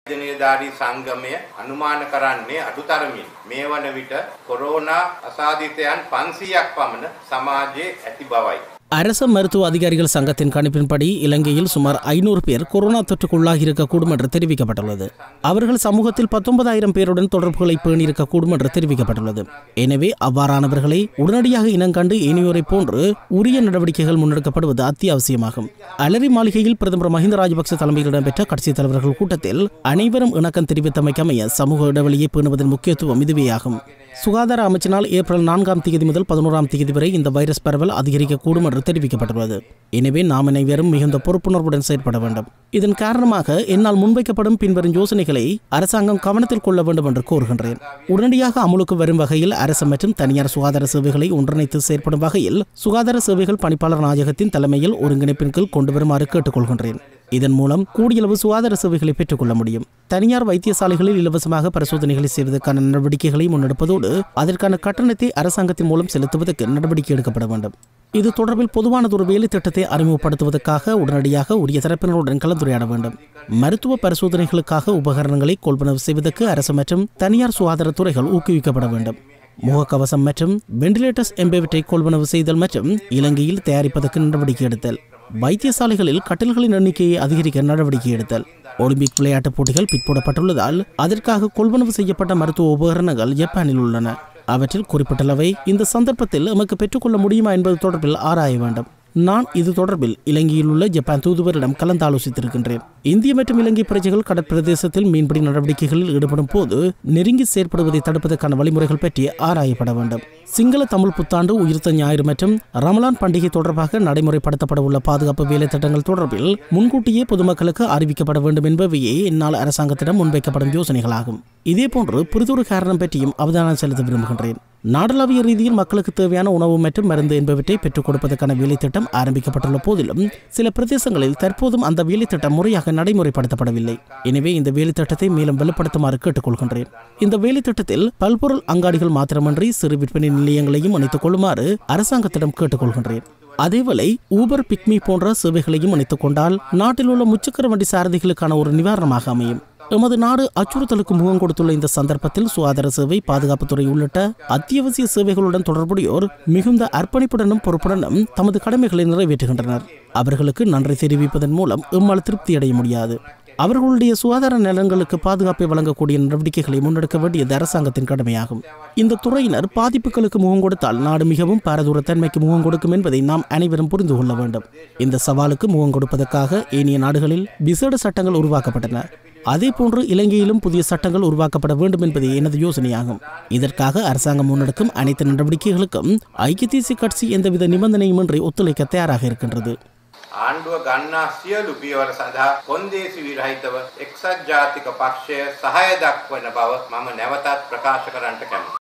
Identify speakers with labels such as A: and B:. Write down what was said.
A: නිලධාරී සංගමය අනුමාන කරන්නේ අඩුතරමින් මේ වන විට කොරෝනා අසාධිතයන් 500ක් පමණ සමාජයේ ඇති බවයි.
B: அரச மருத்துவ அதிகாரிகள் சங்கத்தின் கணிப்பின்படி இலங்கையில் சுமார் ஐநூறு பேர் கொரோனா தொற்றுக்குள்ளாகி இருக்கக்கூடும் என்று தெரிவிக்கப்பட்டுள்ளது அவர்கள் சமூகத்தில் பத்தொன்பதாயிரம் பேருடன் தொடர்புகளை பேணியிருக்கக்கூடும் என்று தெரிவிக்கப்பட்டுள்ளது எனவே அவ்வாறானவர்களை உடனடியாக இனங்கண்டு இனியோரை போன்று உரிய நடவடிக்கைகள் முன்னெடுக்கப்படுவது அத்தியாவசியமாகும் அலரி மாளிகையில் பிரதமர் மஹிந்த ராஜபக்ச தலைமையில் இடம்பெற்ற கட்சித் தலைவர்கள் கூட்டத்தில் அனைவரும் இணக்கம் தெரிவித்தமைக்கமைய சமூக இடைவெளியை பேணுவதன் முக்கியத்துவம் இதுவேயாகும் சுகாதார அமைச்சினால் ஏப்ரல் நான்காம் தேதி முதல் பதினோராம் தேதி வரை இந்த வைரஸ் பரவல் அதிகரிக்கக்கூடும் என்று தெரிவிக்கப்பட்டுள்ளது எனவே நாம் அனைவரும் மிகுந்த பொறுப்புணர்வுடன் செயற்பட வேண்டும் இதன் காரணமாக என்னால் முன்வைக்கப்படும் பின்வரும் யோசனைகளை அரசாங்கம் கவனத்தில் கொள்ள வேண்டும் என்று கோருகின்றேன் உடனடியாக அமுலுக்கு வரும் வகையில் அரசு மற்றும் தனியார் சுகாதார சேவைகளை ஒன்றிணைத்து செயற்படும் வகையில் சுகாதார சேவைகள் பணிப்பாளர் நாயகத்தின் தலைமையில் ஒருங்கிணைப்பின் கீழ் கொண்டு வருமாறு கேட்டுக்கொள்கின்றேன் இதன் மூலம் கூடியளவு சுகாதார சேவைகளை பெற்றுக்கொள்ள முடியும் தனியார் வைத்தியசாலைகளில் இலவசமாக பரிசோதனைகளை செய்வதற்கான நடவடிக்கைகளை முன்னெடுப்பதோடு அதற்கான கட்டணத்தை அரசாங்கத்தின் மூலம் செலுத்துவதற்கு நடவடிக்கை எடுக்கப்பட வேண்டும் இது தொடர்பில் பொதுவானதொரு வேலை திட்டத்தை அறிமுகப்படுத்துவதற்காக உடனடியாக உரிய தரப்பினருடன் கலந்துரையாட வேண்டும் மருத்துவ பரிசோதனைகளுக்காக உபகரணங்களை கொள்வனவு செய்வதற்கு அரசு மற்றும் தனியார் சுகாதாரத்துறைகள் ஊக்குவிக்கப்பட வேண்டும் முகக்கவசம் மற்றும் வெண்டிலேட்டர்ஸ் என்பவற்றை கொள்வனவு செய்தல் மற்றும் இலங்கையில் தயாரிப்பதற்கு நடவடிக்கை எடுத்தல் வைத்தியசாலைகளில் கட்டில்களின் எண்ணிக்கையை அதிகரிக்க நடவடிக்கை எடுத்தல் ஒலிம்பிக் விளையாட்டுப் போட்டிகள் பிற்போடப்பட்டுள்ளதால் அதற்காக கொள்வனவு செய்யப்பட்ட மருத்துவ உபகரணங்கள் ஜப்பானில் உள்ளன அவற்றில் குறிப்பிட்டுள்ளவை இந்த சந்தர்ப்பத்தில் எமக்கு பெற்றுக்கொள்ள முடியுமா என்பது தொடர்பில் ஆராய வேண்டும் நான் இது தொடர்பில் இலங்கையில் உள்ள ஜப்பான் தூதுவரிடம் கலந்தாலோசித்திருக்கின்றேன் இந்திய மற்றும் இலங்கை பிரஜைகள் கடற்பிரதேசத்தில் மீன்பிடி நடவடிக்கைகளில் ஈடுபடும் போது நெருங்கி செயற்படுவதை தடுப்பதற்கான வழிமுறைகள் பற்றி ஆராயப்பட வேண்டும் சிங்கள தமிழ் புத்தாண்டு உயிர்த்த ஞாயிறு மற்றும் ரமலான் பண்டிகை தொடர்பாக நடைமுறைப்படுத்தப்பட உள்ள பாதுகாப்பு வேலை திட்டங்கள் தொடர்பில் முன்கூட்டியே பொதுமக்களுக்கு அறிவிக்கப்பட வேண்டும் என்பவையே இந்நாள் அரசாங்கத்திடம் முன்வைக்கப்படும் யோசனைகளாகும் இதேபோன்று புரிதொரு காரணம் பற்றியும் அவதானம் செலுத்த விரும்புகின்றேன் நாடளாவிய ரீதியில் மக்களுக்கு தேவையான உணவு மற்றும் மருந்து என்பவற்றை பெற்றுக் கொடுப்பதற்கான வேலை திட்டம் ஆரம்பிக்கப்பட்டுள்ள போதிலும் சில பிரதேசங்களில் தற்போதும் அந்த வேலை திட்டம் முறையாக நடைமுறைப்படுத்தப்படவில்லை எனவே இந்த வேலை திட்டத்தை மேலும் வலுப்படுத்துமாறு கேட்டுக்கொள்கின்றேன் இந்த வேலை திட்டத்தில் பல்பொருள் அங்காடிகள் மாத்திரமன்றி சிறு விற்பனை நிலையங்களையும் இணைத்துக் கொள்ளுமாறு அரசாங்கத்திடம் கேட்டுக்கொள்கின்றேன் அதேவேளை ஊபர் பிக்மி போன்ற சேவைகளையும் இணைத்துக் கொண்டால் நாட்டில் உள்ள முச்சக்கர வண்டி சாரதிகளுக்கான ஒரு நிவாரணமாக அமையும் எமது நாடு அச்சுறுத்தலுக்கு முகம் கொடுத்துள்ள இந்த சந்தர்ப்பத்தில் சுகாதார சேவை பாதுகாப்புத்துறை உள்ளிட்ட அத்தியாவசிய சேவைகளுடன் தொடர்புடையோர் மிகுந்த அர்ப்பணிப்புடனும் பொறுப்புடனும் தமது கடமைகளை நிறைவேற்றுகின்றனர் அவர்களுக்கு நன்றி தெரிவிப்பதன் மூலம் எம்மால் திருப்தி அடைய முடியாது அவர்களுடைய சுகாதார நலன்களுக்கு பாதுகாப்பை வழங்கக்கூடிய நடவடிக்கைகளை முன்னெடுக்க வேண்டியது அரசாங்கத்தின் கடமையாகும் இந்த துறையினர் பாதிப்புகளுக்கு முகம் கொடுத்தால் நாடு மிகவும் பாரதூர தன்மைக்கு முகம் கொடுக்கும் என்பதை நாம் அனைவரும் புரிந்து கொள்ள வேண்டும் இந்த சவாலுக்கு முகம் கொடுப்பதற்காக ஏனைய நாடுகளில் விசேட சட்டங்கள் உருவாக்கப்பட்டன அதே போன்று இலங்கையிலும் புதிய சட்டங்கள் உருவாக்கப்பட வேண்டும் என்பதே எனது யோசனையாகும் இதற்காக அரசாங்கம் முன்னெடுக்கும் அனைத்து நடவடிக்கைகளுக்கும் ஐக்கிய தேசிய கட்சி எந்தவித நிபந்தனையுமின்றி ஒத்துழைக்க தயாராக இருக்கின்றது
A: ආණ්ඩුව ගන්නා සියලු පියවර සඳහා කොන්දේසි විරහිතව එක්සත් ජාතික පක්ෂය සහය දක්වන බව මම නැවතත් ප්‍රකාශ කරන්නට කැමතියි.